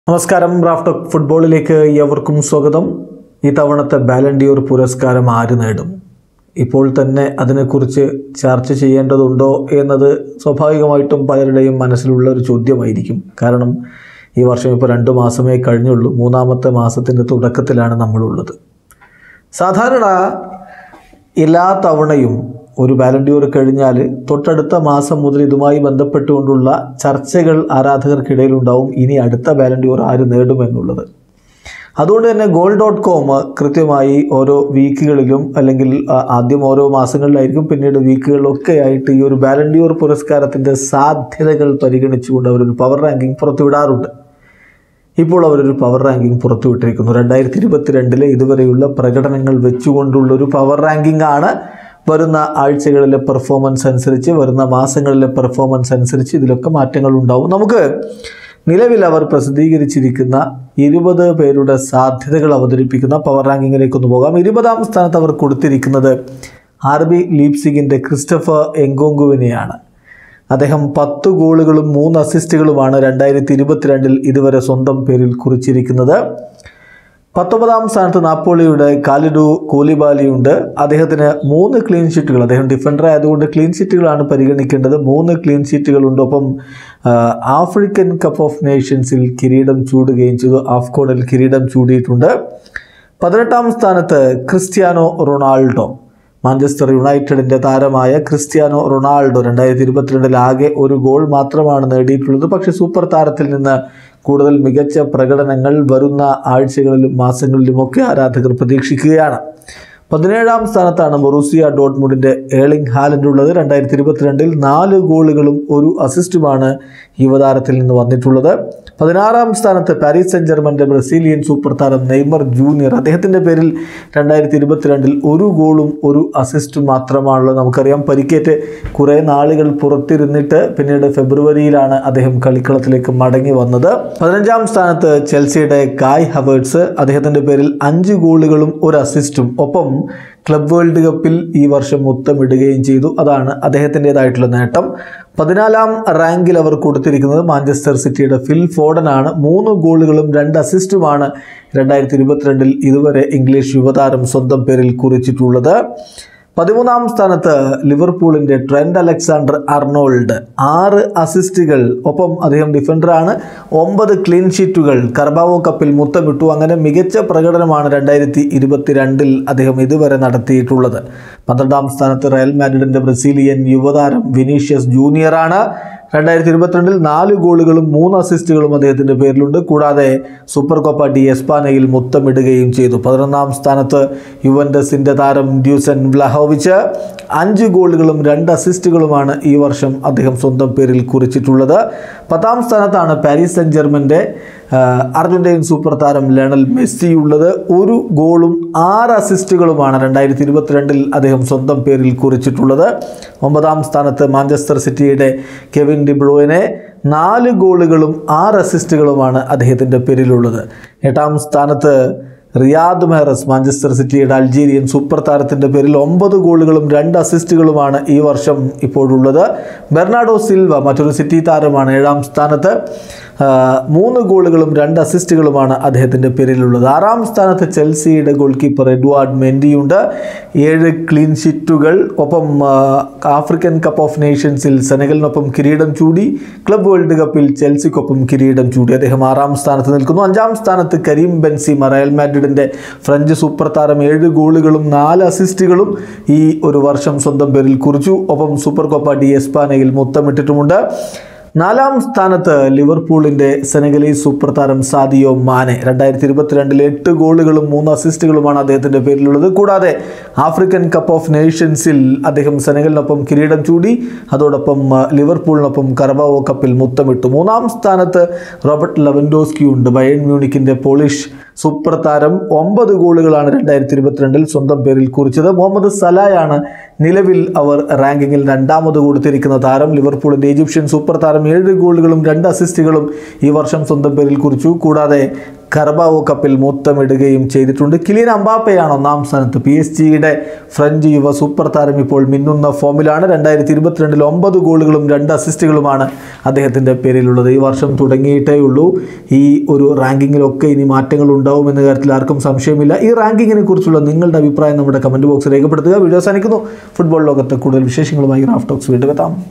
നമസ്കാരം റാഫ്റ്റ് ഫുട്ബോളിലേക്ക് ഏവർക്കും സ്വാഗതം ഈ തവണത്തെ ബാലൻഡിയോർ പുരസ്കാരം ആര് നേടും ഇപ്പോൾ തന്നെ അതിനെക്കുറിച്ച് ചർച്ച ചെയ്യേണ്ടതുണ്ടോ എന്നത് സ്വാഭാവികമായിട്ടും പലരുടെയും മനസ്സിലുള്ള ഒരു ചോദ്യമായിരിക്കും കാരണം ഈ വർഷം ഇപ്പോൾ രണ്ട് മാസമേ കഴിഞ്ഞുള്ളൂ മൂന്നാമത്തെ മാസത്തിൻ്റെ തുടക്കത്തിലാണ് നമ്മളുള്ളത് സാധാരണ എല്ലാ തവണയും ഒരു ബാലൻഡിയോർ കഴിഞ്ഞാൽ തൊട്ടടുത്ത മാസം മുതൽ ഇതുമായി ബന്ധപ്പെട്ടുകൊണ്ടുള്ള ചർച്ചകൾ ആരാധകർക്കിടയിലുണ്ടാവും ഇനി അടുത്ത ബാലൻഡിയോർ ആര് നേടുമെന്നുള്ളത് അതുകൊണ്ട് തന്നെ ഗോൾ ഡോട്ട് കോം കൃത്യമായി ഓരോ വീക്കുകളിലും അല്ലെങ്കിൽ ആ, ആദ്യം ഓരോ മാസങ്ങളിലായിരിക്കും പിന്നീട് വീക്കുകളിലൊക്കെ ആയിട്ട് ഈ ഒരു ബാലൻഡിയോർ പുരസ്കാരത്തിൻ്റെ സാധ്യതകൾ പരിഗണിച്ചുകൊണ്ട് അവരൊരു പവർ റാങ്കിങ് പുറത്തുവിടാറുണ്ട് ഇപ്പോൾ അവരൊരു പവർ റാങ്കിങ് പുറത്തുവിട്ടിരിക്കുന്നു രണ്ടായിരത്തി ഇരുപത്തിരണ്ടിലെ ഇതുവരെയുള്ള പ്രകടനങ്ങൾ വെച്ചുകൊണ്ടുള്ള ഒരു പവർ റാങ്കിങ് ആണ് വരുന്ന ആഴ്ചകളിലെ പെർഫോമൻസ് അനുസരിച്ച് വരുന്ന മാസങ്ങളിലെ പെർഫോമൻസ് അനുസരിച്ച് ഇതിലൊക്കെ മാറ്റങ്ങൾ ഉണ്ടാവും നമുക്ക് നിലവിൽ അവർ പ്രസിദ്ധീകരിച്ചിരിക്കുന്ന ഇരുപത് പേരുടെ സാധ്യതകൾ അവതരിപ്പിക്കുന്ന പവർ റാങ്കിങ്ങിലേക്ക് ഒന്ന് പോകാം ഇരുപതാം സ്ഥാനത്ത് അവർ കൊടുത്തിരിക്കുന്നത് ആർ ബി ലീപ്സിഗിൻ്റെ ക്രിസ്റ്റഫർ എങ്കോങ്കുവിനെയാണ് അദ്ദേഹം പത്ത് ഗോളുകളും മൂന്ന് അസിസ്റ്റുകളുമാണ് രണ്ടായിരത്തി ഇരുപത്തിരണ്ടിൽ ഇതുവരെ സ്വന്തം പേരിൽ കുറിച്ചിരിക്കുന്നത് പത്തൊമ്പതാം സ്ഥാനത്ത് നാപ്പോളിയുടെ കാലിഡു കൂലിബാലിയുണ്ട് അദ്ദേഹത്തിന് മൂന്ന് ക്ലീൻ ഷീറ്റുകൾ അദ്ദേഹം ഡിഫൻഡർ ആയതുകൊണ്ട് ക്ലീൻ ഷീറ്റുകളാണ് പരിഗണിക്കേണ്ടത് മൂന്ന് ക്ലീൻ ഷീറ്റുകളുണ്ട് ഒപ്പം ആ, ആഫ്രിക്കൻ കപ്പ് ഓഫ് നേഷൻസിൽ കിരീടം ചൂടുകയും ചെയ്തു ആഫ്കോണിൽ കിരീടം ചൂടിയിട്ടുണ്ട് പതിനെട്ടാം സ്ഥാനത്ത് ക്രിസ്ത്യാനോ റൊണാൾഡോ മാഞ്ചസ്റ്റർ യുണൈറ്റഡിൻ്റെ താരമായ ക്രിസ്ത്യാനോ റൊണാൾഡോ രണ്ടായിരത്തി ഇരുപത്തിരണ്ടിൽ ആകെ ഒരു ഗോൾ മാത്രമാണ് നേടിയിട്ടുള്ളത് പക്ഷേ സൂപ്പർ താരത്തിൽ നിന്ന് കൂടുതൽ മികച്ച പ്രകടനങ്ങൾ വരുന്ന ആഴ്ചകളിലും മാസങ്ങളിലുമൊക്കെ ആരാധകർ പ്രതീക്ഷിക്കുകയാണ് പതിനേഴാം സ്ഥാനത്താണ് ബൊറൂസിയ ഡോട്ട്മുഡിൻ്റെ ഏളിംഗ് ഹാലൻഡ് ഉള്ളത് രണ്ടായിരത്തി ഇരുപത്തിരണ്ടിൽ നാല് ഗോളുകളും ഒരു അസിസ്റ്റുമാണ് യുവതാരത്തിൽ നിന്ന് വന്നിട്ടുള്ളത് പതിനാറാം സ്ഥാനത്ത് പാരീസ് സെൻ ജർമ്മൻ്റെ ബ്രസീലിയൻ സൂപ്പർ താരം നെയ്മർ ജൂനിയർ അദ്ദേഹത്തിൻ്റെ പേരിൽ രണ്ടായിരത്തി ഇരുപത്തിരണ്ടിൽ ഒരു ഗോളും ഒരു അസിസ്റ്റും മാത്രമാണുള്ളത് നമുക്കറിയാം പരിക്കേറ്റ് കുറേ നാളുകൾ പുറത്തിരുന്നിട്ട് പിന്നീട് ഫെബ്രുവരിയിലാണ് അദ്ദേഹം കളിക്കളത്തിലേക്ക് മടങ്ങി വന്നത് പതിനഞ്ചാം സ്ഥാനത്ത് ചെൽസിയുടെ കായ് ഹവേർട്സ് അദ്ദേഹത്തിൻ്റെ പേരിൽ അഞ്ച് ഗോളുകളും ഒരു അസിസ്റ്റും ഒപ്പം ക്ലബ് വേൾഡ് കപ്പിൽ ഈ വർഷം മുത്തമിടുകയും ചെയ്തു അതാണ് അദ്ദേഹത്തിൻ്റെതായിട്ടുള്ള നേട്ടം പതിനാലാം റാങ്കിൽ അവർ കൊടുത്തിരിക്കുന്നത് മാഞ്ചസ്റ്റർ സിറ്റിയുടെ ഫിൽ ഫോഡനാണ് മൂന്ന് ഗോളുകളും രണ്ട് അസിസ്റ്റുമാണ് രണ്ടായിരത്തി ഇരുപത്തിരണ്ടിൽ ഇതുവരെ ഇംഗ്ലീഷ് യുവതാരം സ്വന്തം പേരിൽ കുറിച്ചിട്ടുള്ളത് പതിമൂന്നാം സ്ഥാനത്ത് ലിവർപൂളിൻ്റെ ട്രെൻഡ് അലക്സാണ്ടർ അർണോൾഡ് ആറ് അസിസ്റ്റുകൾ ഒപ്പം അദ്ദേഹം ഡിഫൻഡറാണ് ഒമ്പത് ക്ലീൻ ഷീറ്റുകൾ കർബാവോ കപ്പിൽ മുത്തമിട്ടു അങ്ങനെ മികച്ച പ്രകടനമാണ് രണ്ടായിരത്തി ഇരുപത്തിരണ്ടിൽ അദ്ദേഹം ഇതുവരെ നടത്തിയിട്ടുള്ളത് പന്ത്രണ്ടാം സ്ഥാനത്ത് റയൽ മാഡ്രിഡിൻ്റെ ബ്രസീലിയൻ യുവതാരം വിനീഷ്യസ് ജൂനിയറാണ് രണ്ടായിരത്തി ഇരുപത്തിരണ്ടിൽ നാല് ഗോളുകളും മൂന്ന് അസിസ്റ്റുകളും അദ്ദേഹത്തിൻ്റെ പേരിലുണ്ട് കൂടാതെ സൂപ്പർ കോപ്പ ഡി എസ്പാനയിൽ മുത്തമിടുകയും ചെയ്തു പതിനൊന്നാം സ്ഥാനത്ത് യുവൻഡസിൻ്റെ താരം ഡ്യൂസൻ വ്ലഹോവിച്ച് അഞ്ച് ഗോളുകളും രണ്ട് അസിസ്റ്റുകളുമാണ് ഈ വർഷം അദ്ദേഹം സ്വന്തം പേരിൽ കുറിച്ചിട്ടുള്ളത് പത്താം സ്ഥാനത്താണ് പാരീസ് സെൻ ജർമ്മൻ്റെ അർജന്റീൻ സൂപ്പർ താരം ലയണൽ മെസ്സി ഉള്ളത് ഒരു ഗോളും ആറ് അസിസ്റ്റുകളുമാണ് രണ്ടായിരത്തി ഇരുപത്തിരണ്ടിൽ അദ്ദേഹം സ്വന്തം പേരിൽ കുറിച്ചിട്ടുള്ളത് ഒമ്പതാം സ്ഥാനത്ത് മാഞ്ചസ്റ്റർ സിറ്റിയുടെ കെവിൻ ഡിബ്രോയിനെ നാല് ഗോളുകളും ആറ് അസിസ്റ്റുകളുമാണ് അദ്ദേഹത്തിൻ്റെ പേരിലുള്ളത് എട്ടാം സ്ഥാനത്ത് റിയാദ് മെഹറസ് മാഞ്ചസ്റ്റർ സിറ്റിയുടെ അൾജീരിയൻ സൂപ്പർ താരത്തിൻ്റെ പേരിൽ ഒമ്പത് ഗോളുകളും രണ്ട് അസിസ്റ്റുകളുമാണ് ഈ വർഷം ഇപ്പോഴുള്ളത് ബെർണാഡോ സിൽവ മറ്റൊരു സിറ്റി താരമാണ് ഏഴാം സ്ഥാനത്ത് ആ, മൂന്ന് ഗോളുകളും രണ്ട് അസിസ്റ്റുകളുമാണ് അദ്ദേഹത്തിൻ്റെ പേരിലുള്ളത് ആറാം സ്ഥാനത്ത് ചെൽസിയുടെ ഗോൾ കീപ്പർ എഡ്വാർഡ് മെൻഡിയുണ്ട് ഏഴ് ക്ലീൻ ഷീറ്റുകൾ ഒപ്പം ആ, ആഫ്രിക്കൻ കപ്പ് ഓഫ് നേഷൻസിൽ സെനഗലിനൊപ്പം കിരീടം ചൂടി ക്ലബ് വേൾഡ് കപ്പിൽ ചെൽസിക്കൊപ്പം കിരീടം ചൂടി അദ്ദേഹം ആറാം സ്ഥാനത്ത് നിൽക്കുന്നു അഞ്ചാം സ്ഥാനത്ത് കരീം ബെൻസിമ റയൽ മാഡ്രിഡിൻ്റെ ഫ്രഞ്ച് സൂപ്പർ താരം ഏഴ് ഗോളുകളും നാല് അസിസ്റ്റുകളും ഈ ഒരു വർഷം സ്വന്തം പേരിൽ കുറിച്ചു ഒപ്പം സൂപ്പർ കോപ്പ ഡി എസ്പാനയിൽ മുത്തമിട്ടിട്ടുമുണ്ട് നാലാം സ്ഥാനത്ത് ലിവർപൂളിൻ്റെ സെനഗലീസ് സൂപ്പർ താരം സാദിയോ മാനെ രണ്ടായിരത്തി ഇരുപത്തിരണ്ടിൽ എട്ട് ഗോളുകളും മൂന്ന് അസിസ്റ്റുകളുമാണ് അദ്ദേഹത്തിൻ്റെ പേരിലുള്ളത് കൂടാതെ ആഫ്രിക്കൻ കപ്പ് ഓഫ് നേഷൻസിൽ അദ്ദേഹം സെനഗലിനൊപ്പം കിരീടം ചൂടി അതോടൊപ്പം ആ, ലിവർപൂളിനൊപ്പം കർബാവോ കപ്പിൽ മുത്തമിട്ടു മൂന്നാം സ്ഥാനത്ത് റോബർട്ട് ലെവൻഡോസ്കി ഉണ്ട് ബയൺ മ്യൂണിക്കിൻ്റെ പോളിഷ് സൂപ്പർ താരം ഒമ്പത് ഗോളുകളാണ് രണ്ടായിരത്തി ഇരുപത്തിരണ്ടിൽ സ്വന്തം പേരിൽ കുറിച്ചത് മുഹമ്മദ് സലായാണ് നിലവിൽ അവർ റാങ്കിങ്ങിൽ രണ്ടാമത് കൊടുത്തിരിക്കുന്ന താരം ലിവർപൂളിൻ്റെ ഈജിപ്ഷ്യൻ സൂപ്പർ താരം ഏഴ് ഗോളുകളും രണ്ട് അസിസ്റ്റുകളും ഈ വർഷം സ്വന്തം പേരിൽ കുറിച്ചു കൂടാതെ കർബാവോ കപ്പിൽ മൂത്തമിടുകയും ചെയ്തിട്ടുണ്ട് കിലിയൻ അമ്പാപ്പയാണ് ഒന്നാം സ്ഥാനത്ത് പി എസ് ജിയുടെ ഫ്രഞ്ച് യുവ സൂപ്പർ താരം ഇപ്പോൾ മിന്നുന്ന ഫോമിലാണ് രണ്ടായിരത്തി ഇരുപത്തിരണ്ടിൽ ഒമ്പത് ഗോളുകളും രണ്ട് അസിസ്റ്റുകളുമാണ് അദ്ദേഹത്തിൻ്റെ പേരിലുള്ളത് ഈ വർഷം തുടങ്ങിയിട്ടേ ഉള്ളൂ ഈ ഒരു റാങ്കിങ്ങിലൊക്കെ ഇനി മാറ്റങ്ങൾ ഉണ്ടാവും എന്ന കാര്യത്തിൽ ആർക്കും സംശയമില്ല ഈ റാങ്കിങ്ങിനെ കുറിച്ചുള്ള നിങ്ങളുടെ അഭിപ്രായം നമ്മുടെ കമൻറ്റ് ബോക്സിൽ രേഖപ്പെടുത്തുക വീഡിയോ അവസാനിക്കുന്നു ഫുട്ബോൾ ലോകത്തെ കൂടുതൽ വിശേഷങ്ങളുമായി റാഫ് ടോക്സ് വീണ്ടും എത്താം